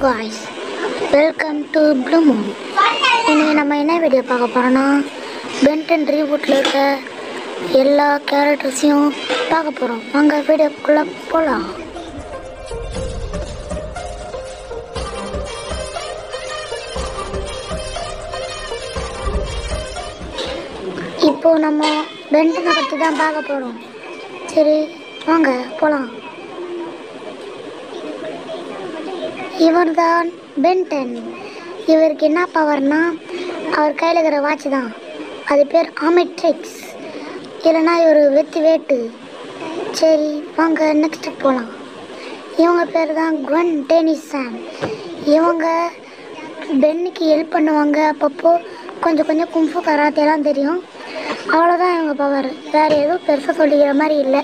guys welcome to blue moon இன்னைக்கு நம்ம என்ன வீடியோ பார்க்க போகிறோன்னா பென்டன் ரீபூட்டில் இருக்க எல்லா கேரக்டர்ஸையும் பார்க்க போகிறோம் வாங்க வீடியோக்குள்ளே போகலாம் இப்போ நம்ம பென்டனை பற்றி தான் பார்க்க போகிறோம் சரி வாங்க போகலாம் இவர்தான் பென்டன் இவருக்கு என்ன பவர்னா அவர் கையில் இருக்கிற வாட்ச் தான் அது பேர் ஆமெட்ரிக்ஸ் இல்லைன்னா இவர் வெத்து வேட்டு சரி வாங்க நெக்ஸ்ட் போகலாம் இவங்க பேர் தான் குவன் டெனிசன் இவங்க பென்னுக்கு ஹெல்ப் பண்ணுவாங்க அப்பப்போ கொஞ்சம் கொஞ்சம் கும்ஃபு கராத்தேலாம் தெரியும் அவ்வளோதான் இவங்க பவர் வேறு எதுவும் பெருசாக சொல்லிக்கிற மாதிரி இல்லை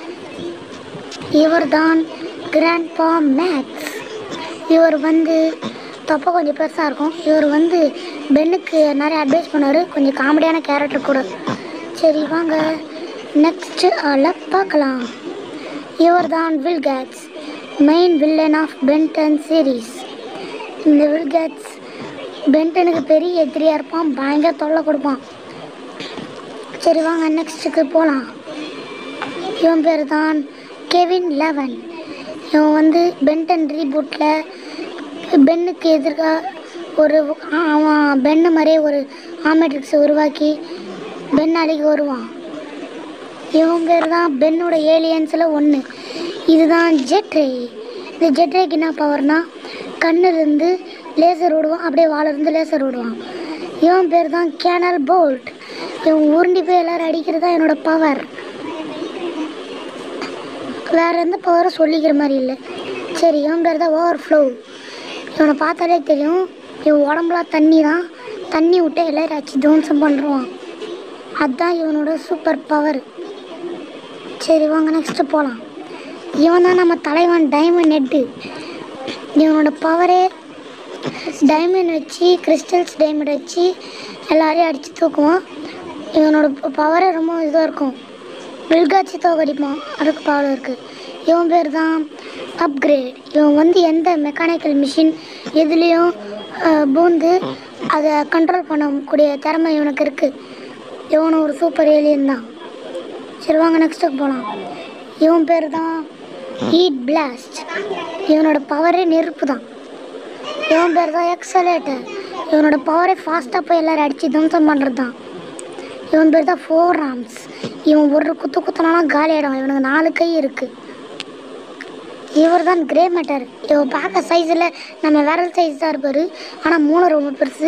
இவர் தான் கிராண்ட்பா மேக்ஸ் இவர் வந்து தொப்பை கொஞ்சம் பெருசாக இருக்கும் இவர் வந்து பென்னுக்கு நிறைய அட்வைஸ் பண்ணார் கொஞ்சம் காமெடியான கேரக்டர் கூட சரி வாங்க நெக்ஸ்ட்டு ஆளை பார்க்கலாம் இவர் தான் Vilgax main villain of Ben ten series இந்த வில்கேட்ஸ் பென்டனுக்கு பெரிய எதிரியாக இருப்பான் பயங்கர தொல்லை கொடுப்பான் சரி வாங்க நெக்ஸ்ட்டுக்கு போகலாம் இவன் பேர் தான் கெவின் லெவன் இவன் வந்து பென்டன் ரீபூட்டில் பென்னுக்கு எதிர்க்க ஒரு ஆ- அவன் பென்னு மாதிரியே ஒரு ஆமெட்ரிக்ஸை உருவாக்கி பென் அலைக்கு வருவான் இவன் பேர் தான் பென்னோட ஏலியன்ஸில் ஒன்று இதுதான் ஜெட்ரே இந்த ஜெட்ரேக்கு என்ன பவர்னா கண்ணுலேருந்து லேசர் விடுவான் அப்படியே வாலிருந்து லேசர் விடுவான் இவன் பேர் தான் கேனல் போல்ட் இவன் உருண்டி போய் எல்லாரும் அடிக்கிறது தான் என்னோட பவர் வேற எந்த பவரும் சொல்லிக்கிற மாதிரி இல்லை சரி இவன் பேர் தான் ஓவர் ஃப்ளோ இவனை பார்த்தாலே தெரியும் இவன் உடம்புலாம் தண்ணி தான் தண்ணி விட்டு எல்லாரும் அச்சு துவம்சம் பண்ணுறான் அதுதான் இவனோட சூப்பர் பவர் சரி வாங்க நெக்ஸ்ட்டு போகலாம் இவன் தான் நம்ம தலைவன் டைமண்ட் நெட்டு இவனோட பவரே டைமண்ட் வச்சு கிறிஸ்டல்ஸ் டைமண்ட் வச்சு எல்லாரையும் அடித்து தூக்குவான் இவனோட பவரே ரொம்ப இதாக இருக்கும் வில்காட்சி தோக்கடிப்பான் அதுக்கு பவர் இருக்குது இவன் பேர் தான் அப்கிரேட் இவன் வந்து எந்த மெக்கானிக்கல் மிஷின் எதுலேயும் அஹ், பூந்து அதை கண்ட்ரோல் பண்ணக்கூடிய திறமை இவனுக்கு இருக்குது இவனும் ஒரு சூப்பர் ஏலியன் தான் சரி வாங்க நெக்ஸ்ட்டுக்கு போகலாம் இவன் பேர் தான் ஹீட் பிளாஸ்ட் இவனோட பவரே நெருப்பு தான் இவன் பேர் தான் எக்ஸலேட்டர் இவனோட பவரே ஃபாஸ்ட்டாக போய் எல்லாரும் அடித்து தம்சம் பண்ணுறது தான் இவன் பேர் தான் ஃபோர் ராம்ஸ் இவன் ஒரு குத்து குத்துனாலும் காலி ஆகிடும் இவனுக்கு நாலு கை இருக்குது இவர் தான் கிரே மேட்டர் இவன் பார்க்க சைஸில் நம்ம விரல் சைஸ் தான் இருப்பார் ஆனால் மூளை ரொம்ப பெருசு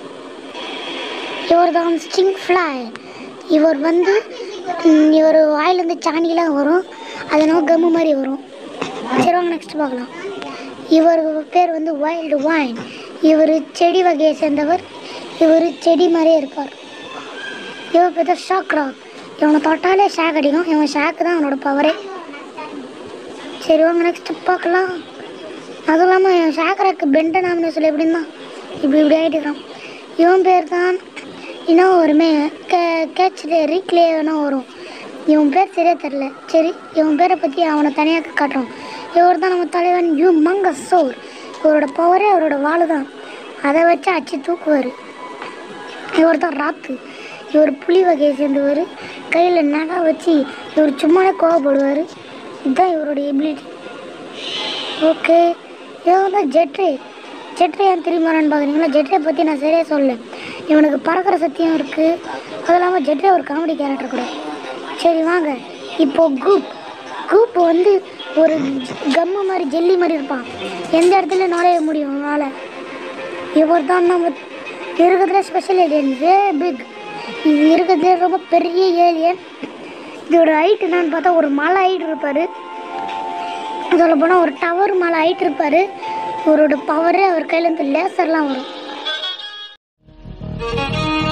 இவர் தான் ஸ்டிங் ஃப்ளை இவர் வந்து ம், இவர் வாயிலேருந்து சாணிலாம் வரும் அது நம்ம கம்மு மாதிரி வரும் சரி வாங்க நெக்ஸ்ட் பார்க்கலாம் இவர் பேர் வந்து வைல்டு வைன் இவர் செடி வகையை சேர்ந்தவர் இவர் செடி மாதிரியே இருப்பார் இவர் பேர் தான் ஷாக் ராக் இவனை தொட்டாலே ஷாக் அடிக்கும் இவன் ஷாக்கு தான் அவனோட பவரே சரி வாங்க நெக்ஸ்ட் பார்க்கலாம் அதுவும் இல்லாமல் என் ஷாக்கராக்கு பெண்ட நாமினே சொல்லி எப்படின்னா இப்படி இப்படி ஆகிட்டு இருக்கான் இவன் பேர் தான் இன்னும் ஒருமே கே கேட்ச் ரீக்ளேனா வரும் இவன் பேர் சரியா தெரில சரி இவன் பேரை பற்றி அவனை தனியாக காட்டுறோம் இவர் தான் நம்ம தலைவன் யூ மங்க சோர் இவரோட பவரே அவரோட வாழு தான் அதை வச்சு அச்சு தூக்குவார் இவர் தான் ராத்து இவர் புலி வகையை சேர்ந்தவர் கையில் நகை வச்சு இவர் சும்மாவே கோவப்படுவார் இதுதான் இவருடைய எபிலிட்டி ஓகே இவன் தான் ஜெட்ரே ஜெட்ரே ஏன் திரும்பி வரான்னு பார்க்குறீங்களா ஜெட்ரே பற்றி நான் சரியாக சொல்ல இவனுக்கு பறக்கிற சத்தியம் இருக்குது அதுவும் இல்லாமல் ஜெட்ரே ஒரு காமெடி கேரக்டர் கூட சரி வாங்க இப்போ கூப் கூப் வந்து ஒரு கம்மு மாதிரி ஜெல்லி மாதிரி இருப்பான் எந்த இடத்துல நுழைய முடியும் அவனால் இவர் தான் நம்ம இருக்கிறதுல ஸ்பெஷல் ஏலியன் வே பிக் இது இருக்கிறதுல ரொம்ப பெரிய ஏலியன் இதோட ஹைட் என்னன்னு பார்த்தா ஒரு மலை ஹைட் இருப்பார் சொல்ல போனால் ஒரு டவர் மேலே ஹைட் இருப்பார் இவரோட பவரே அவர் கையிலேருந்து லேசர்லாம் வரும்